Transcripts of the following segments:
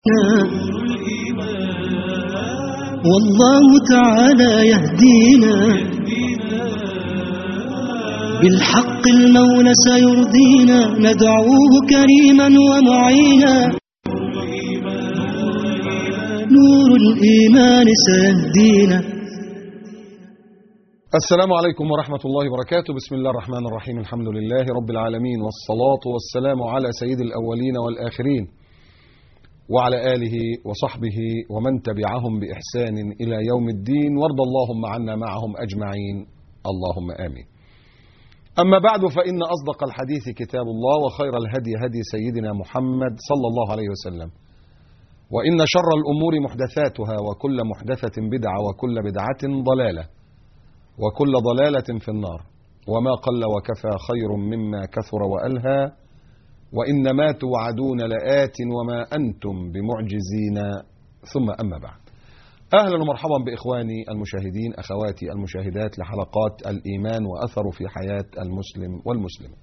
والله تعالى يهدينا بالحق المولى سيرضينا ندعوه كريما ومعينا نور الإيمان سيهدينا السلام عليكم ورحمة الله وبركاته بسم الله الرحمن الرحيم الحمد لله رب العالمين والصلاة والسلام على سيد الأولين والآخرين وعلى آله وصحبه ومن تبعهم بإحسان إلى يوم الدين وارض اللهم عنا معهم أجمعين اللهم آمين أما بعد فإن أصدق الحديث كتاب الله وخير الهدي هدي سيدنا محمد صلى الله عليه وسلم وإن شر الأمور محدثاتها وكل محدثة بدعة وكل بدعة ضلالة وكل ضلالة في النار وما قل وكفى خير مما كثر وألهى وإن ما توعدون لآت وما أنتم بمعجزين ثم أما بعد أهلا ومرحبا بإخواني المشاهدين أخواتي المشاهدات لحلقات الإيمان وأثره في حياة المسلم والمسلمة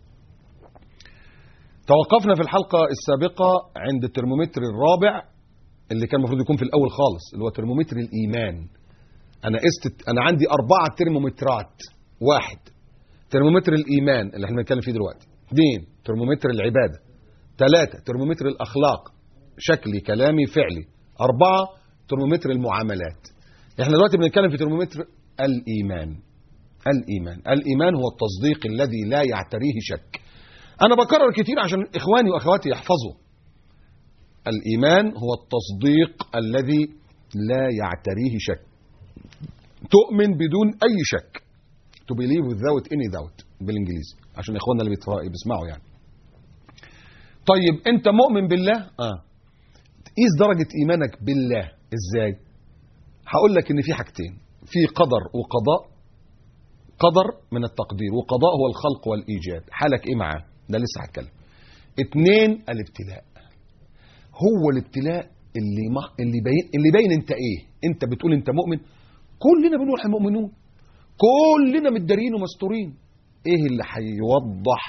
توقفنا في الحلقة السابقة عند الترمومتر الرابع اللي كان المفروض يكون في الأول خالص اللي هو ترمومتر الإيمان أنا قست أنا عندي أربعة ترمومترات واحد ترمومتر الإيمان اللي احنا بنتكلم فيه دلوقتي اثنين ترمومتر العبادة ثلاثة ترمومتر الأخلاق شكلي كلامي فعلي أربعة ترمومتر المعاملات احنا دلوقتي بنتكلم في ترمومتر الإيمان الإيمان الإيمان هو التصديق الذي لا يعتريه شك أنا بكرر كتير عشان إخواني وأخواتي يحفظوا الإيمان هو التصديق الذي لا يعتريه شك تؤمن بدون أي شك to believe without any doubt بالإنجليزي عشان إخواننا اللي بيسمعوا يعني طيب أنت مؤمن بالله آه قيس درجة إيمانك بالله إزاي هقول لك إن في حاجتين في قدر وقضاء قدر من التقدير وقضاء هو الخلق والإيجاد حالك إيه معاه ده لسه هتكلم اتنين الابتلاء هو الابتلاء اللي ما اللي باين اللي باين انت ايه انت بتقول انت مؤمن كلنا بنقول احنا مؤمنون كلنا متدارين ومستورين ايه اللي هيوضح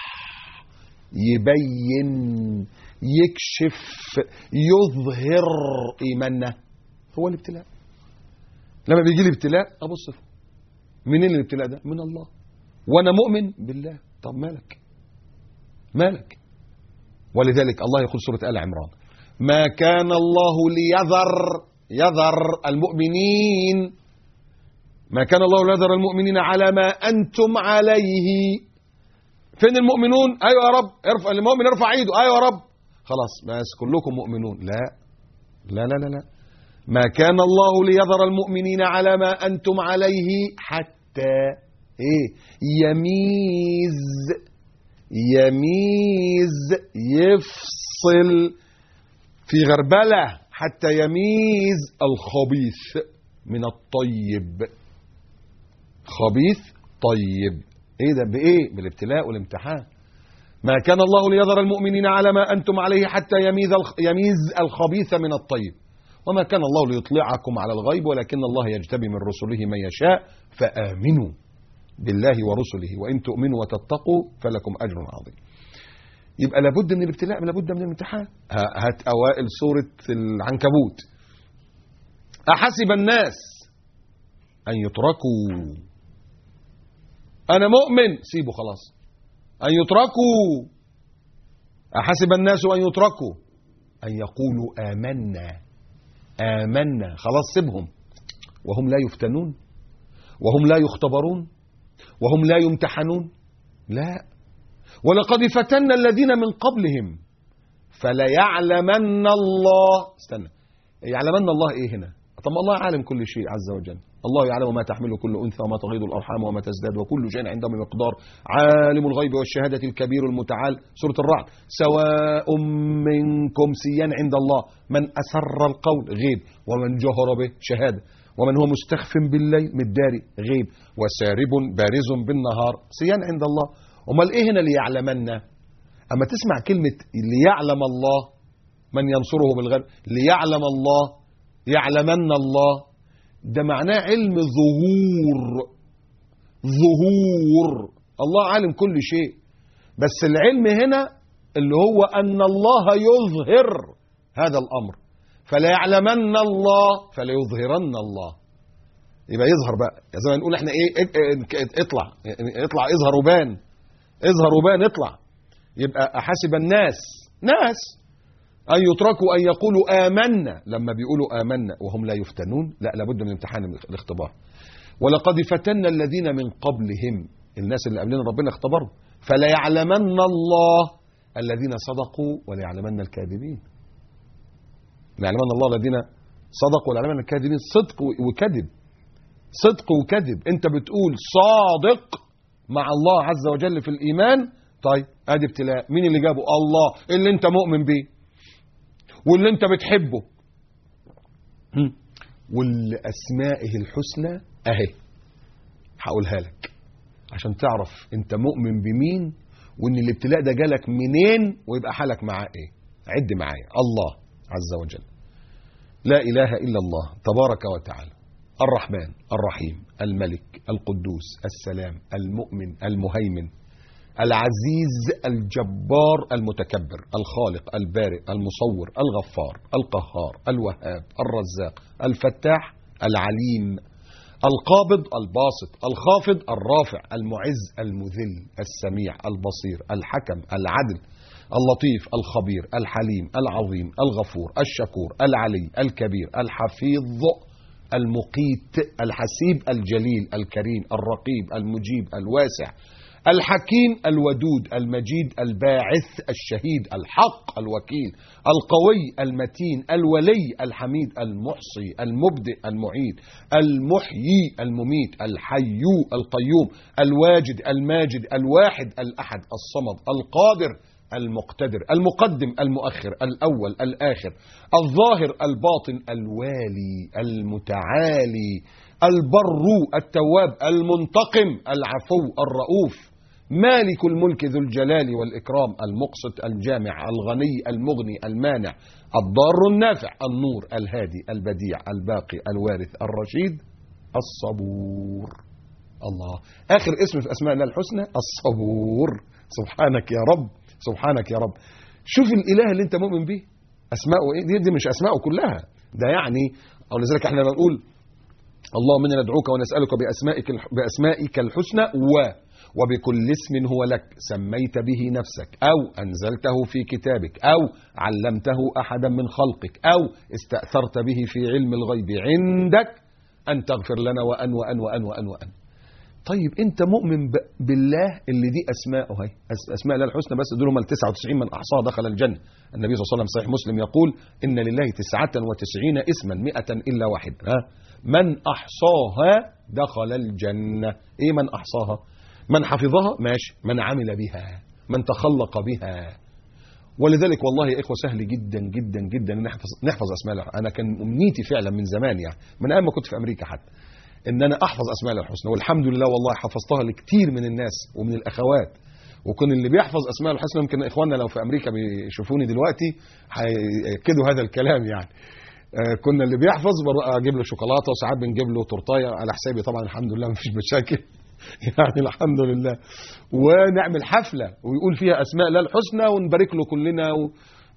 يبين يكشف يظهر ايماننا هو الابتلاء لما بيجي لي ابتلاء ابص له منين الابتلاء ده من الله وانا مؤمن بالله طب مالك مالك ولذلك الله يقول سوره ال عمران ما كان الله ليذر يذر المؤمنين ما كان الله ليذر المؤمنين على ما انتم عليه فين المؤمنون ايوه يا رب ارفع المؤمن ارفع ايده ايوه يا رب خلاص بس كلكم مؤمنون لا لا لا لا, لا. ما كان الله ليذر المؤمنين على ما انتم عليه حتى ايه يميز يميز يفصل في غربله حتى يميز الخبيث من الطيب خبيث طيب ايه ده بايه بالابتلاء والامتحان ما كان الله ليذر المؤمنين على ما انتم عليه حتى يميز يميز الخبيث من الطيب وما كان الله ليطلعكم على الغيب ولكن الله يجتبي من رسله من يشاء فامنوا بالله ورسله وان تؤمنوا وتتقوا فلكم اجر عظيم يبقى لابد من الابتلاء لابد من الامتحان هات اوائل سوره العنكبوت احسب الناس ان يتركوا انا مؤمن سيبه خلاص ان يتركوا احسب الناس ان يتركوا ان يقولوا امنا امنا خلاص سيبهم وهم لا يفتنون وهم لا يختبرون وهم لا يمتحنون لا ولقد فتنا الذين من قبلهم فليعلمن الله استنى يعلمن الله ايه هنا طب الله عالم كل شيء عز وجل الله يعلم ما تحمل كل انثى وما تغيض الارحام وما تزداد وكل شيء عنده بمقدار عالم الغيب والشهاده الكبير المتعال سوره الرعد سواء منكم سيان عند الله من اسر القول غيب ومن جهر به شهاده ومن هو مستخف بالليل مداري غيب وسارب بارز بالنهار سيان عند الله امال ايه هنا ليعلمن اما تسمع كلمه ليعلم الله من ينصره بالغيب ليعلم الله يعلمن الله ده معناه علم ظهور ظهور الله عالم كل شيء بس العلم هنا اللي هو أن الله يظهر هذا الامر فلا يعلمن الله فلا يظهرن الله يبقى يظهر بقى زي ما نقول احنا ايه ات- ات- اطلع يعني اطلع اظهر وبان اظهر وبان اطلع يبقى احسب الناس ناس ان يتركوا ان يقولوا امنا لما بيقولوا امنا وهم لا يفتنون لا لابد من امتحان الاختبار ولقد فتنا الذين من قبلهم الناس اللي قبلنا ربنا اختبرهم فلا يعلمن الله الذين صدقوا ولا يعلمن الكاذبين لا يعلمن الله الذين صدقوا ولا يعلمن الكاذبين صدق وكذب صدق وكذب انت بتقول صادق مع الله عز وجل في الايمان طيب ادي ابتلاء مين اللي جابه الله اللي انت مؤمن بيه واللي انت بتحبه هم. والاسمائه الحسنى اهي هقولها لك عشان تعرف انت مؤمن بمين وان الابتلاء ده جالك منين ويبقى حالك معاه ايه عد معايا الله عز وجل لا اله الا الله تبارك وتعالى الرحمن الرحيم الملك القدوس السلام المؤمن المهيمن العزيز الجبار المتكبر الخالق البارئ المصور الغفار القهار الوهاب الرزاق الفتاح العليم القابض الباسط الخافض الرافع المعز المذل السميع البصير الحكم العدل اللطيف الخبير الحليم العظيم الغفور الشكور العلي الكبير الحفيظ المقيت الحسيب الجليل الكريم الرقيب المجيب الواسع الحكيم الودود المجيد الباعث الشهيد الحق الوكيل القوي المتين الولي الحميد المحصي المبدئ المعيد المحيي المميت الحي القيوم الواجد الماجد الواحد الأحد الصمد القادر المقتدر المقدم المؤخر الأول الآخر الظاهر الباطن الوالي المتعالي البر التواب المنتقم العفو الرؤوف مالك الملك ذو الجلال والإكرام المقسط الجامع الغني المغني المانع الضار النافع النور الهادي البديع الباقي الوارث الرشيد الصبور الله آخر اسم في أسماء الله الحسنى الصبور سبحانك يا رب سبحانك يا رب شوف الإله اللي أنت مؤمن به أسماءه إيه دي, دي مش أسماءه كلها ده يعني أو لذلك احنا بنقول اللهم إنا ندعوك ونسألك بأسمائك بأسمائك الحسنى و وبكل اسم هو لك سميت به نفسك أو أنزلته في كتابك أو علمته أحدا من خلقك أو استأثرت به في علم الغيب عندك أن تغفر لنا وأن وأن وأن وأن وأن طيب أنت مؤمن ب- بالله اللي دي أسماءه هي أس- أسماء الله الحسنى بس دول هم ال 99 من أحصاها دخل الجنة النبي صلى الله عليه وسلم صحيح مسلم يقول إن لله 99 اسما 100 إلا واحد ها من أحصاها دخل الجنة إيه من أحصاها من حفظها ماشي من عمل بها من تخلق بها ولذلك والله يا اخوه سهل جدا جدا جدا ان نحفظ نحفظ اسماء الله انا كان امنيتي فعلا من زمان يعني من ايام ما كنت في امريكا حتى ان انا احفظ اسماء الله الحسنى والحمد لله والله حفظتها لكتير من الناس ومن الاخوات وكون اللي بيحفظ اسماء الحسنى يمكن اخواننا لو في امريكا بيشوفوني دلوقتي هياكدوا هذا الكلام يعني آه، كنا اللي بيحفظ بروح اجيب له شوكولاته وساعات بنجيب له تورتايه على حسابي طبعا الحمد لله مفيش مشاكل يعني الحمد لله ونعمل حفله ويقول فيها اسماء الله الحسنى ونبارك له كلنا و...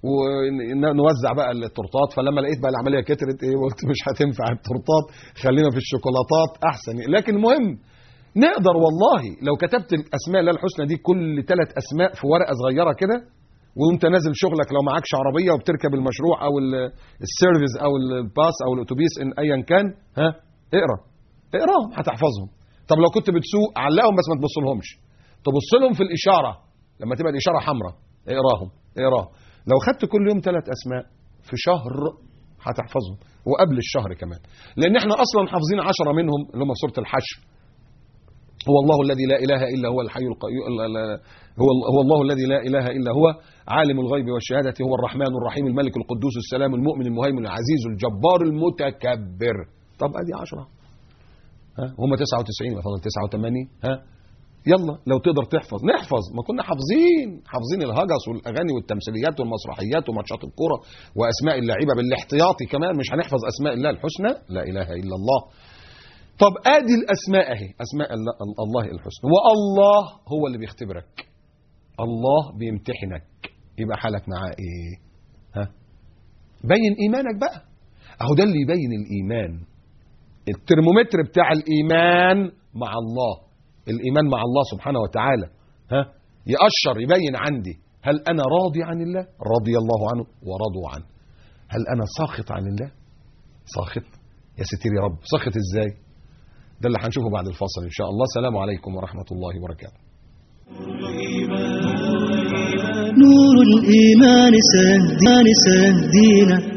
ونوزع بقى التورتات فلما لقيت بقى العمليه كترت ايه قلت مش هتنفع التورتات خلينا في الشوكولاتات احسن لكن المهم نقدر والله لو كتبت الاسماء الله الحسنى دي كل ثلاث اسماء في ورقه صغيره كده وانت نازل شغلك لو معكش عربيه وبتركب المشروع او ال- السيرفيس او الباص او الاتوبيس ان ايا كان ها اقرا اقراهم هتحفظهم طب لو كنت بتسوق علقهم بس ما تبص لهمش تبص لهم في الاشاره لما تبقى الاشاره حمراء اقراهم اقراهم لو خدت كل يوم ثلاث اسماء في شهر هتحفظهم وقبل الشهر كمان لان احنا اصلا حافظين عشرة منهم اللي هم في سوره الحشر هو الله الذي لا اله الا هو الحي القيوم هو هو الله الذي لا اله الا هو عالم الغيب والشهاده هو الرحمن الرحيم الملك القدوس السلام المؤمن المهيمن العزيز الجبار المتكبر طب ادي 10 ها هم 99 يبقى فاضل 89 ها يلا لو تقدر تحفظ نحفظ ما كنا حافظين حافظين الهجس والاغاني والتمثيليات والمسرحيات وماتشات الكوره واسماء اللعيبه بالاحتياطي كمان مش هنحفظ اسماء الله الحسنى لا اله الا الله طب ادي الاسماء اهي اسماء الله الله الحسنى والله هو اللي بيختبرك الله بيمتحنك يبقى حالك معاه ايه ها بين ايمانك بقى اهو ده اللي يبين الايمان الترمومتر بتاع الايمان مع الله الايمان مع الله سبحانه وتعالى ها يأشر يبين عندي هل انا راضي عن الله رضي الله عنه ورضوا عنه هل انا ساخط عن الله ساخط يا ستير يا رب ساخط ازاي ده اللي هنشوفه بعد الفاصل ان شاء الله السلام عليكم ورحمه الله وبركاته نور الإيمان سيهدينا سيهدينا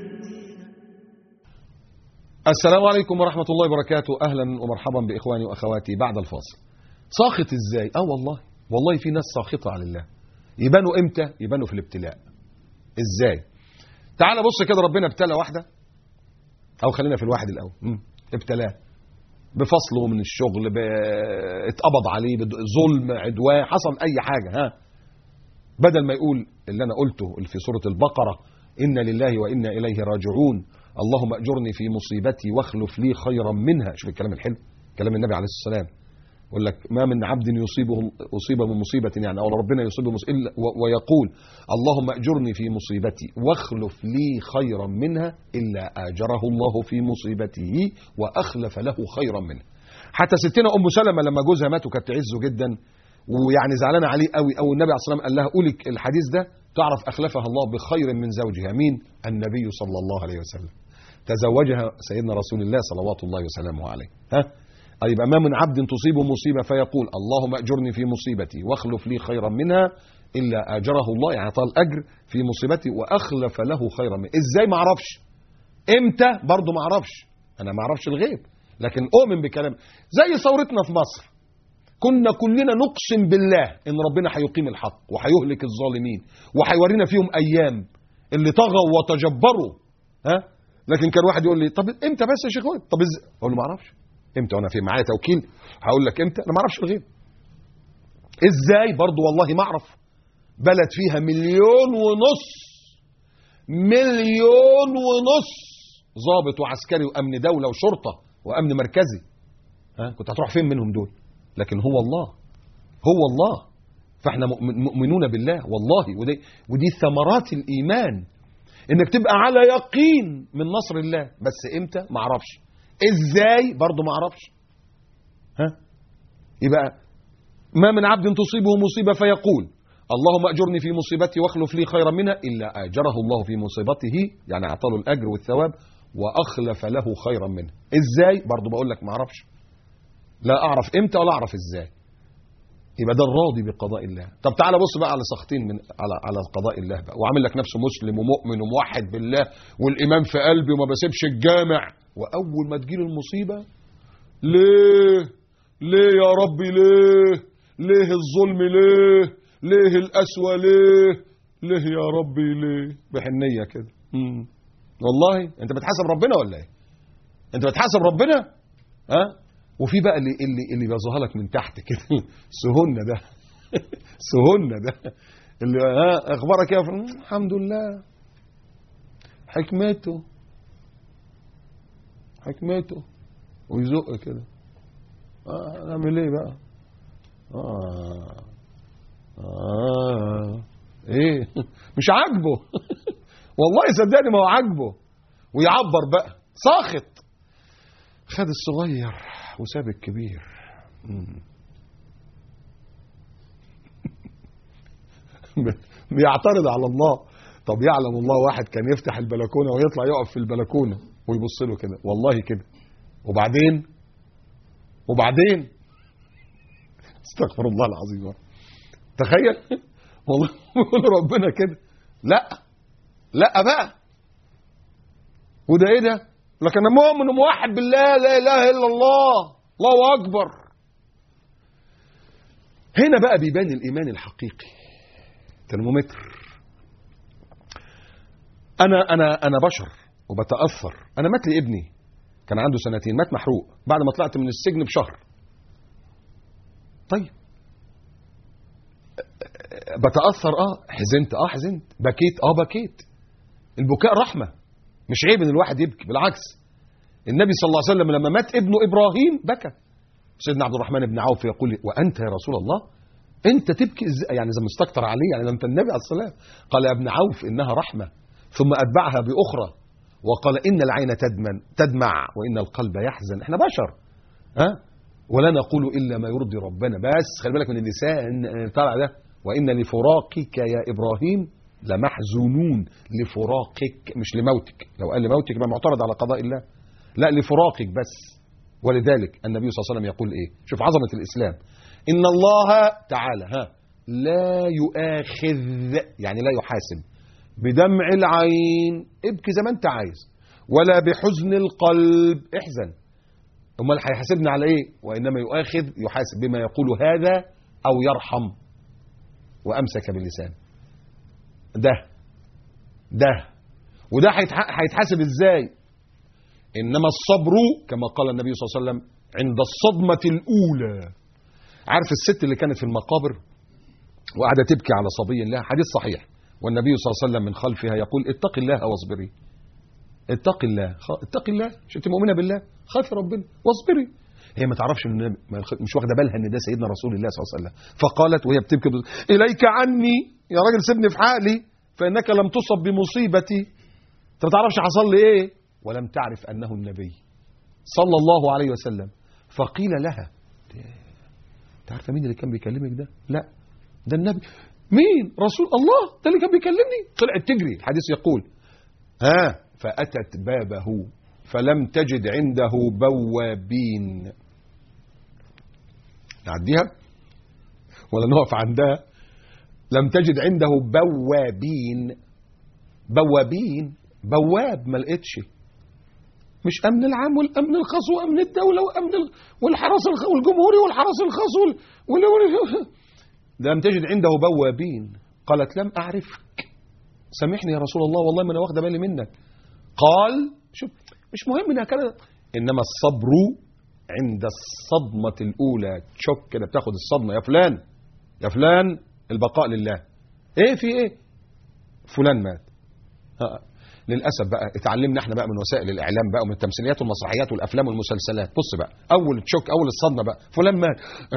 السلام عليكم ورحمة الله وبركاته أهلا ومرحبا بإخواني وأخواتي بعد الفاصل ساخط إزاي؟ آه والله والله في ناس ساخطة على الله يبانوا إمتى؟ يبانوا في الابتلاء إزاي؟ تعال بص كده ربنا ابتلى واحدة أو خلينا في الواحد الأول مم. ابتلاه بفصله من الشغل ب... اتقبض عليه بظلم عدوان حصل أي حاجة ها بدل ما يقول اللي أنا قلته اللي في سورة البقرة إن لله وإنا إليه راجعون اللهم أجرني في مصيبتي واخلف لي خيرا منها شوف الكلام الحلو كلام النبي عليه الصلاة والسلام يقول لك ما من عبد يصيبه أصيب من مصيبة يعني أو ربنا يصيبه مصيبة إلا و- ويقول اللهم أجرني في مصيبتي واخلف لي خيرا منها إلا آجره الله في مصيبته وأخلف له خيرا منها حتى ستنا أم سلمة لما جوزها مات وكانت تعزه جدا ويعني زعلانة عليه قوي أو النبي عليه الصلاة والسلام قال لها قولي الحديث ده تعرف أخلفها الله بخير من زوجها مين النبي صلى الله عليه وسلم تزوجها سيدنا رسول الله صلوات الله وسلامه عليه ها يبقى ما من عبد تصيبه مصيبة فيقول اللهم أجرني في مصيبتي واخلف لي خيرا منها إلا أجره الله يعني طال أجر في مصيبتي وأخلف له خيرا منها إزاي ما أعرفش إمتى برضه ما أعرفش أنا ما أعرفش الغيب لكن أؤمن بكلام زي ثورتنا في مصر كنا كلنا نقسم بالله ان ربنا هيقيم الحق وهيهلك الظالمين وهيورينا فيهم ايام اللي طغوا وتجبروا ها لكن كان واحد يقول لي طب امتى بس يا شيخ وائل؟ طب ازاي اقول له ما اعرفش امتى وانا في معايا توكيل هقول لك امتى انا ما اعرفش الغيب ازاي برضو والله ما اعرف بلد فيها مليون ونص مليون ونص ضابط وعسكري وامن دوله وشرطه وامن مركزي ها كنت هتروح فين منهم دول لكن هو الله هو الله فاحنا مؤمن- مؤمنون بالله والله ودي ودي ثمرات الايمان انك تبقى على يقين من نصر الله بس امتى ما اعرفش ازاي برضه ما اعرفش ها يبقى ما من عبد تصيبه مصيبه فيقول اللهم اجرني في مصيبتي واخلف لي خيرا منها الا اجره الله في مصيبته يعني اعطى له الاجر والثواب واخلف له خيرا منها ازاي برضه بقول لك ما اعرفش لا اعرف امتى ولا اعرف ازاي يبقى ده الراضي بقضاء الله طب تعالى بص بقى على سخطين من على على قضاء الله بقى وعامل لك نفسه مسلم ومؤمن وموحد بالله والايمان في قلبي وما بسيبش الجامع واول ما تجيله المصيبه ليه ليه يا ربي ليه ليه الظلم ليه ليه القسوه ليه ليه يا ربي ليه بحنيه كده مم. والله انت بتحاسب ربنا ولا ايه انت بتحاسب ربنا ها وفي بقى اللي اللي اللي بيظهر لك من تحت كده سهولنا ده سهولنا ده اللي ها اخبارك ايه يا فلان؟ الحمد لله حكمته حكمته ويزق كده آه نعمل ايه بقى آه. آه. ايه مش عاجبه والله صدقني ما هو عاجبه ويعبر بقى ساخط خد الصغير وساب الكبير مم. بيعترض على الله طب يعلم الله واحد كان يفتح البلكونه ويطلع يقف في البلكونه ويبص له كده والله كده وبعدين وبعدين استغفر الله العظيم يا رب. تخيل والله بيقول ربنا كده لا لا بقى وده ايه ده لكن انا مؤمن وموحد بالله لا اله الا الله الله اكبر هنا بقى بيبان الايمان الحقيقي ترمومتر انا انا انا بشر وبتاثر انا مات لي ابني كان عنده سنتين مات محروق بعد ما طلعت من السجن بشهر طيب بتاثر اه حزنت اه حزنت بكيت اه بكيت البكاء رحمه مش عيب ان الواحد يبكي بالعكس النبي صلى الله عليه وسلم لما مات ابنه ابراهيم بكى سيدنا عبد الرحمن بن عوف يقول لي وانت يا رسول الله انت تبكي ازاي يعني اذا مستكتر عليه يعني ده انت النبي عليه الصلاه والسلام قال يا ابن عوف انها رحمه ثم أتبعها بأخرى وقال إن العين تدمن تدمع وإن القلب يحزن احنا بشر ها ولا نقول إلا ما يرضي ربنا بس خلي بالك من اللسان طالع ده وإن لفراقك يا إبراهيم لمحزونون لفراقك مش لموتك لو قال لموتك يبقى معترض على قضاء الله لا لفراقك بس ولذلك النبي صلى الله عليه وسلم يقول ايه شوف عظمة الإسلام إن الله تعالى ها لا يؤاخذ يعني لا يحاسب بدمع العين ابكي زي ما انت عايز ولا بحزن القلب احزن امال هيحاسبنا على ايه وانما يؤاخذ يحاسب بما يقول هذا او يرحم وامسك باللسان ده ده وده هيتح- هيتحاسب ازاي انما الصبر كما قال النبي صلى الله عليه وسلم عند الصدمه الاولى عارف الست اللي كانت في المقابر وقاعده تبكي على صبي لها حديث صحيح والنبي صلى الله عليه وسلم من خلفها يقول اتق الله واصبري اتق الله خ- اتق الله مش انت مؤمنه بالله خافي ربنا واصبري هي ما تعرفش ان ما يخ- مش واخده بالها ان ده سيدنا رسول الله صلى الله عليه وسلم فقالت وهي بتبكي بت- اليك عني يا راجل سيبني في حالي فانك لم تصب بمصيبتي انت ما تعرفش حصل لي ايه ولم تعرف انه النبي صلى الله عليه وسلم فقيل لها انت عارفه مين اللي كان بيكلمك ده لا ده النبي مين رسول الله ده اللي كان بيكلمني طلعت تجري الحديث يقول ها فأتت بابه فلم تجد عنده بوابين نعديها ولا نقف عندها لم تجد عنده بوابين بوابين بواب ما لقيتش مش امن العام والامن الخاص وامن الدوله وامن ال... والحرس الخ... والجمهوري والحرس الخاص وال... وال... وال... لم تجد عنده بوابين قالت لم اعرفك سامحني يا رسول الله والله ما انا واخده بالي منك قال شوف مش مهم انها كانت انما الصبر عند الصدمه الاولى تشك كده بتاخد الصدمه يا فلان يا فلان البقاء لله ايه في ايه فلان مات ها. للاسف بقى اتعلمنا احنا بقى من وسائل الاعلام بقى ومن التمثيليات والمسرحيات والافلام والمسلسلات بص بقى اول تشوك اول الصدمه بقى فلان مات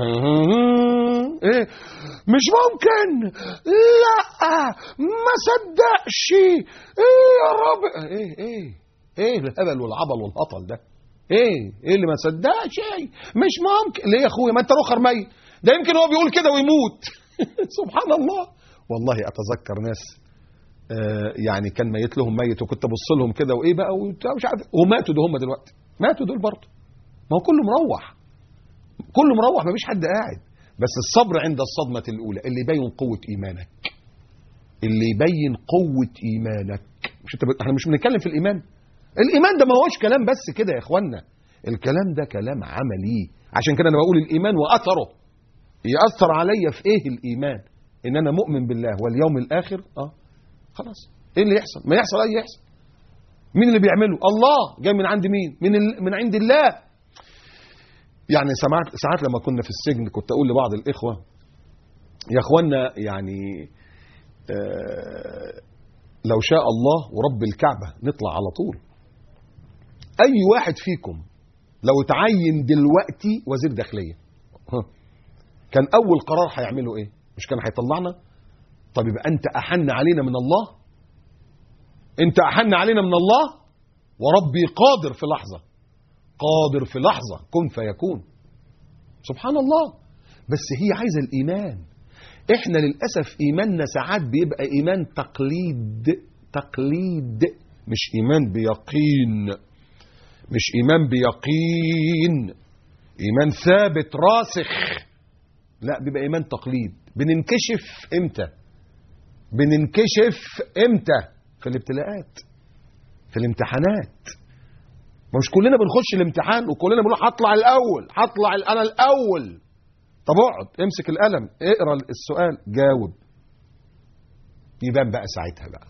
ايه مش ممكن لا ما صدقش ايه يا رب ايه ايه ايه الهبل والعبل والهطل ده ايه ايه اللي ما صدقش ايه مش ممكن ليه يا اخويا ما انت رخر ميت ده يمكن هو بيقول كده ويموت سبحان الله والله اتذكر ناس آه، يعني كان ميت لهم ميت وكنت ابص لهم كده وايه بقى وبتاع مش عارف وماتوا ده هم دلوقتي ماتوا دول برضه ما هو كله مروح كله مروح ما فيش حد قاعد بس الصبر عند الصدمة الأولى اللي يبين قوة إيمانك اللي يبين قوة إيمانك مش انت ب... احنا مش بنتكلم في الإيمان الإيمان ده ما هوش كلام بس كده يا إخوانا الكلام ده كلام عملي عشان كده أنا بقول الإيمان وأثره يأثر عليا في إيه الإيمان إن أنا مؤمن بالله واليوم الآخر أه خلاص ايه اللي يحصل ما يحصل اي يحصل مين اللي بيعمله الله جاي من عند مين من ال... من عند الله يعني سمعت ساعات لما كنا في السجن كنت اقول لبعض الاخوه يا اخوانا يعني آه لو شاء الله ورب الكعبه نطلع على طول اي واحد فيكم لو اتعين دلوقتي وزير داخليه ها، كان اول قرار هيعمله ايه مش كان هيطلعنا طب يبقى انت احن علينا من الله انت احن علينا من الله وربي قادر في لحظه قادر في لحظه كن فيكون سبحان الله بس هي عايزه الايمان احنا للاسف ايماننا ساعات بيبقى ايمان تقليد تقليد مش ايمان بيقين مش ايمان بيقين ايمان ثابت راسخ لا بيبقى ايمان تقليد بننكشف امتى بننكشف امتى في الابتلاءات في الامتحانات مش كلنا بنخش الامتحان وكلنا بنقول هطلع الاول هطلع انا الاول طب اقعد امسك القلم اقرا السؤال جاوب يبان بقى ساعتها بقى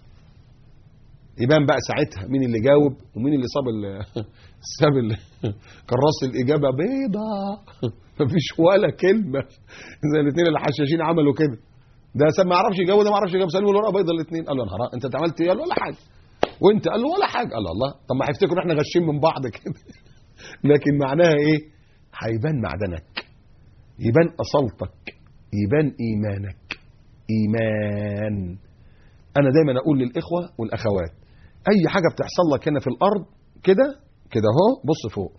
يبان بقى ساعتها مين اللي جاوب ومين اللي صاب ال- ساب ال- كراس الاجابه بيضه مفيش ولا كلمه زي الاثنين اللي حشاشين عملوا كده ده سام ما يعرفش يجاوب ده ما يعرفش يجاوب سالوه الورقه بيضه الاثنين قال له يا نهار أبيض، انت عملت ايه قال له ولا حاجه وانت قال له ولا حاجه قال له الله طب ما هيفتكروا احنا غشين من بعض كده لكن معناها ايه هيبان معدنك يبان اصالتك يبان ايمانك ايمان انا دايما اقول للاخوه والاخوات اي حاجه بتحصل لك هنا في الارض كده كده اهو بص فوق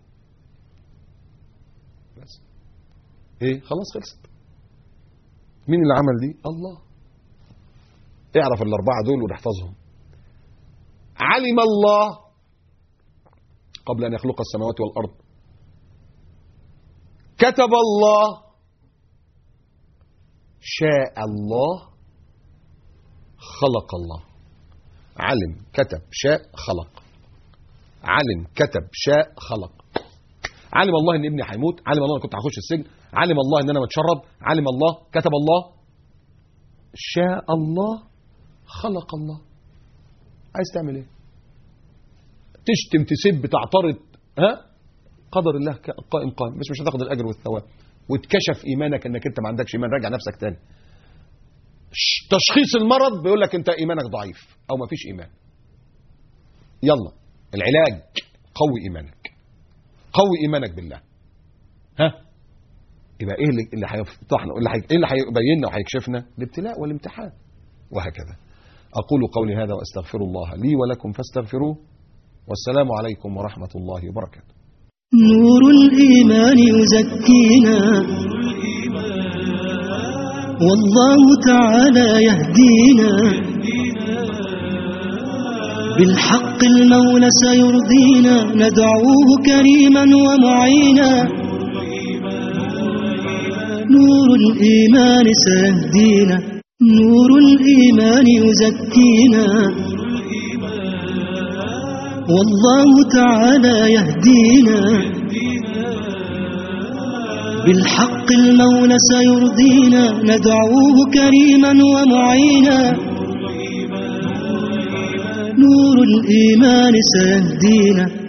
بس ايه خلاص خلصت مين اللي عمل دي الله اعرف الاربعه دول ونحفظهم علم الله قبل ان يخلق السماوات والارض كتب الله شاء الله خلق الله علم كتب شاء خلق علم كتب شاء خلق علم الله ان ابني هيموت علم الله ان كنت هخش السجن علم الله ان انا متشرب علم الله كتب الله شاء الله خلق الله عايز تعمل ايه تشتم تسب تعترض ها قدر الله ك- قائم قائم بس مش هتاخد الاجر والثواب واتكشف ايمانك انك انت ما عندكش ايمان راجع نفسك تاني ش- تشخيص المرض بيقول لك انت ايمانك ضعيف او ما فيش ايمان يلا العلاج قوي ايمانك قوي ايمانك بالله ها يبقى ايه اللي اللي هيفتحنا اللي هي- ايه اللي هيبيننا وهيكشفنا الابتلاء والامتحان وهكذا اقول قولي هذا واستغفر الله لي ولكم فاستغفروه والسلام عليكم ورحمه الله وبركاته نور الإيمان يزكينا والله تعالى يهدينا بالحق المولى سيرضينا ندعوه كريما ومعينا نور الإيمان سيهدينا نور الإيمان يزكينا والله تعالى يهدينا بالحق المولى سيرضينا ندعوه كريما ومعينا نور الإيمان سيهدينا